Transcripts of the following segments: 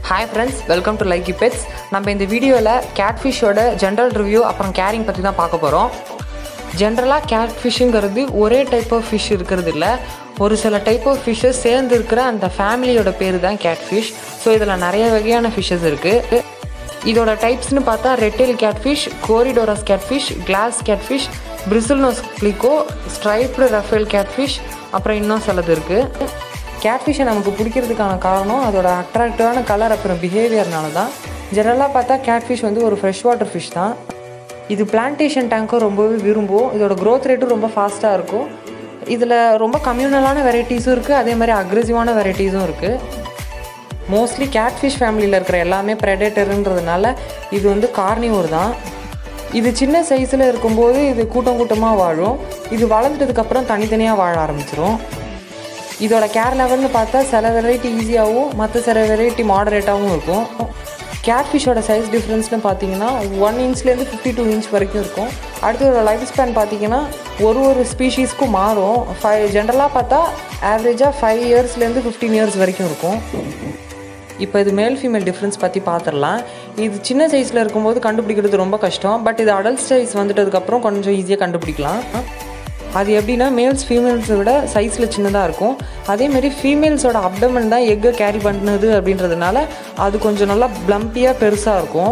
hi friends welcome to like pets நம்ம இந்த வீடியோவில் கேட்ஃபிஷோட ஜென்ரல் ரிவ்யூ அப்புறம் கேரிங் பற்றி தான் பார்க்க போகிறோம் ஜென்ரலாக கேட்ஃபிஷ்ஷுங்கிறது ஒரே டைப் ஆஃப் ஃபிஷ் இருக்கிறது இல்லை ஒரு சில டைப் ஆஃப் ஃபிஷ்ஷஸ் சேர்ந்து இருக்கிற அந்த ஃபேமிலியோட பேர் தான் கேட்ஃபிஷ் ஸோ இதில் நிறைய வகையான ஃபிஷ்ஷஸ் இருக்குது இதோட டைப்ஸ்னு பார்த்தா red tail catfish corydoras catfish glass catfish bristlenose pleco striped raphael catfish அப்புறம் இன்னும் சிலது இருக்குது கேட்ஃபிஷை நமக்கு பிடிக்கிறதுக்கான காரணம் அதோட அட்ராக்டிவான கலர் அப்புறம் பிஹேவியர்னால தான் ஜெனரலாக பார்த்தா கேட்ஃபிஷ் வந்து ஒரு ஃப்ரெஷ் வாட்டர் ஃபிஷ் தான் இது பிளான்டேஷன் டேங்க்கும் ரொம்பவே விரும்பும் இதோட க்ரோத் ரேட்டும் ரொம்ப ஃபாஸ்ட்டாக இருக்கும் இதில் ரொம்ப கம்யூனலான வெரைட்டிஸும் இருக்குது அதே மாதிரி அக்ரெசிவான வெரைட்டிஸும் இருக்குது மோஸ்ட்லி கேட்ஃபிஷ் ஃபேமிலியில் இருக்கிற எல்லாமே ப்ரெடேட்டருன்றதுனால இது வந்து கார்னிவோர் தான் இது சின்ன சைஸில் இருக்கும்போது இது கூட்டம் கூட்டமாக வாழும் இது வளர்ந்துட்டதுக்கப்புறம் தனித்தனியாக வாழ ஆரம்பிச்சிரும் இதோட கேர் லெவல்னு பார்த்தா சில வெரைட்டி ஈஸியாகவும் மற்ற சில வெரைட்டி மாடரேட்டாகவும் இருக்கும் கேட்ஃபிஷோட சைஸ் டிஃப்ரென்ஸ்னு பார்த்தீங்கன்னா ஒன் இன்ச்லேருந்து ஃபிஃப்டி டூ இன்ச் வரைக்கும் இருக்கும் அடுத்து இதோட லைஃப் ஸ்பேன் பார்த்தீங்கன்னா ஒரு ஒரு ஸ்பீஷீஸ்க்கும் மாறும் ஃபைவ் ஜென்ரலாக பார்த்தா ஆவரேஜாக ஃபைவ் இயர்ஸ்லேருந்து ஃபிஃப்டீன் இயர்ஸ் வரைக்கும் இருக்கும் இப்போ இது மேல் ஃபீமேல் டிஃப்ரென்ஸ் பற்றி பார்த்துடலாம் இது சின்ன சைஸில் இருக்கும்போது கண்டுபிடிக்கிறது ரொம்ப கஷ்டம் பட் இது அடல்ட் சைஸ் வந்துட்டதுக்கப்புறம் கொஞ்சம் ஈஸியாக கண்டுபிடிக்கலாம் அது எப்படின்னா மேல்ஸ் ஃபீமேல்ஸை விட சைஸில் சின்னதாக இருக்கும் அதேமாரி ஃபீமேல்ஸோட அப்டமன் தான் எக்கை கேரி பண்ணுது அப்படின்றதுனால அது கொஞ்சம் நல்லா ப்ளம்பியாக பெருசாக இருக்கும்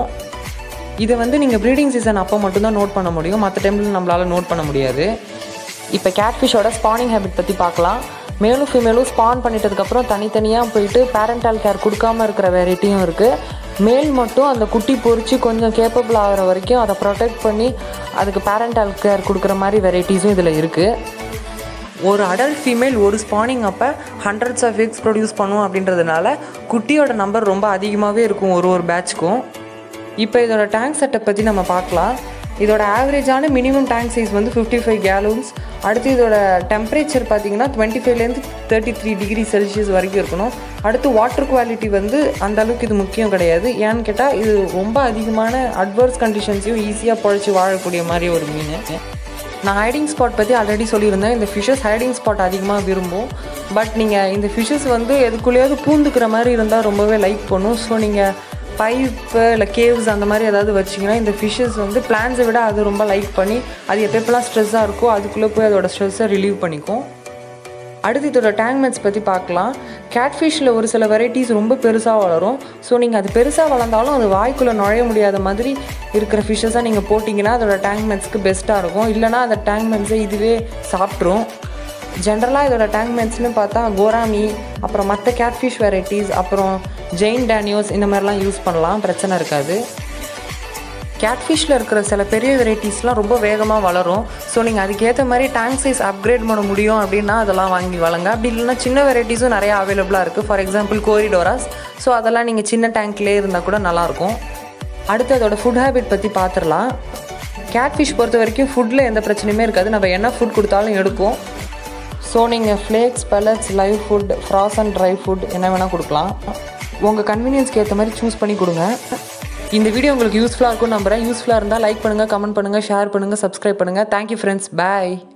இதை வந்து நீங்கள் ப்ரீடிங் சீசன் அப்போ மட்டும்தான் நோட் பண்ண முடியும் மற்ற டைமில் நம்மளால் நோட் பண்ண முடியாது இப்போ கேட்ஃபிஷோட ஸ்பானிங் ஹேபிட் பற்றி பார்க்கலாம் மேலும் ஃபீமேலும் ஸ்பான் பண்ணிட்டதுக்கப்புறம் தனித்தனியாக போயிட்டு பேரண்டால் கேர் கொடுக்காம இருக்கிற வெரைட்டியும் இருக்குது மேல் மட்டும் அந்த குட்டி பொறிச்சு கொஞ்சம் கேப்பபிள் ஆகிற வரைக்கும் அதை ப்ரொடெக்ட் பண்ணி அதுக்கு பேரண்டால் கேர் கொடுக்குற மாதிரி வெரைட்டிஸும் இதில் இருக்குது ஒரு அடல்ட் ஃபீமேல் ஒரு ஸ்பானிங் அப்போ ஹண்ட்ரட்ஸ் ஆஃப் எக்ஸ் ப்ரொடியூஸ் பண்ணும் அப்படின்றதுனால குட்டியோட நம்பர் ரொம்ப அதிகமாகவே இருக்கும் ஒரு ஒரு பேட்ச்க்கும் இப்போ இதோட டேங்க் செட்டப் பற்றி நம்ம பார்க்கலாம் இதோட ஆவரேஜான மினிமம் டேங்க் சைஸ் வந்து ஃபிஃப்டி ஃபைவ் கேலூன்ஸ் அடுத்து இதோட டெம்பரேச்சர் பார்த்தீங்கன்னா டுவெண்ட்டி ஃபைவ்லேருந்து தேர்ட்டி த்ரீ டிகிரி செல்சியஸ் வரைக்கும் இருக்கணும் அடுத்து வாட்டர் குவாலிட்டி வந்து அந்த அளவுக்கு இது முக்கியம் கிடையாது ஏன்னு கேட்டால் இது ரொம்ப அதிகமான அட்வர்ஸ் கண்டிஷன்ஸையும் ஈஸியாக பொழைச்சி வாழக்கூடிய மாதிரி ஒரு மீன் நான் ஹைடிங் ஸ்பாட் பற்றி ஆல்ரெடி சொல்லியிருந்தேன் இந்த ஃபிஷ்ஷஸ் ஹைடிங் ஸ்பாட் அதிகமாக விரும்பும் பட் நீங்கள் இந்த ஃபிஷ்ஷஸ் வந்து எதுக்குள்ளேயாவது பூந்துக்கிற மாதிரி இருந்தால் ரொம்பவே லைக் பண்ணும் ஸோ நீங்கள் பைப்பு இல்லை கேவ்ஸ் அந்த மாதிரி ஏதாவது வச்சிங்கன்னா இந்த ஃபிஷ்ஷஸ் வந்து பிளான்ஸை விட அது ரொம்ப லைக் பண்ணி அது எப்போ எப்போலாம் ஸ்ட்ரெஸ்ஸாக இருக்கோ அதுக்குள்ளே போய் அதோட ஸ்ட்ரெஸ்ஸை ரிலீவ் பண்ணிக்கும் அடுத்து இதோட டேங்க் மெட்ஸ் பற்றி பார்க்கலாம் கேட்ஃபிஷில் ஒரு சில வெரைட்டிஸ் ரொம்ப பெருசாக வளரும் ஸோ நீங்கள் அது பெருசாக வளர்ந்தாலும் அது வாய்க்குள்ளே நுழைய முடியாத மாதிரி இருக்கிற ஃபிஷ்ஷஸாக நீங்கள் போட்டிங்கன்னா அதோட டேங்க் மெட்ஸ்க்கு பெஸ்ட்டாக இருக்கும் இல்லைனா அந்த டேங்க் மெட்ஸை இதுவே சாப்பிட்ரும் ஜென்ரலாக இதோட டேங்க் மெட்ஸ்னு பார்த்தா கோராமி அப்புறம் மற்ற கேட்ஃபிஷ் வெரைட்டிஸ் அப்புறம் ஜெயின் டேனியோஸ் இந்த மாதிரிலாம் யூஸ் பண்ணலாம் பிரச்சனை இருக்காது கேட்ஃபிஷில் இருக்கிற சில பெரிய வெரைட்டிஸ்லாம் ரொம்ப வேகமாக வளரும் ஸோ நீங்கள் அதுக்கேற்ற மாதிரி டேங்க் சைஸ் அப்கிரேட் பண்ண முடியும் அப்படின்னா அதெல்லாம் வாங்கி வளங்க அப்படி இல்லைன்னா சின்ன வெரைட்டிஸும் நிறையா அவைலபிளாக இருக்குது ஃபார் எக்ஸாம்பிள் கோரிடோராஸ் ஸோ அதெல்லாம் நீங்கள் சின்ன டேங்க்லேயே இருந்தால் கூட நல்லாயிருக்கும் அடுத்து அதோட ஃபுட் ஹேபிட் பற்றி பார்த்துடலாம் கேட்ஃபிஷ் பொறுத்த வரைக்கும் ஃபுட்டில் எந்த பிரச்சனையுமே இருக்காது நம்ம என்ன ஃபுட் கொடுத்தாலும் எடுக்கும் ஸோ நீங்கள் flakes pellets live food frozen dry food என்ன வேணால் கொடுக்கலாம் உங்கள் கன்வீனியன்ஸ்க்கு ஏற்ற மாதிரி சூஸ் பண்ணி கொடுங்க இந்த வீடியோ உங்களுக்கு யூஸ்ஃபுல்லாக இருக்கும் நம்புறேன் யூஸ்ஃபுல்லாக இருந்தால் லைக் பண்ணுங்கள் கமெண்ட் பண்ணுங்கள் ஷேர் பண்ணுங்கள் சப்ஸ்கிரைப் பண்ணுங்கள் தேங்க்யூ ஃப்ரெண்ட்ஸ் பாய்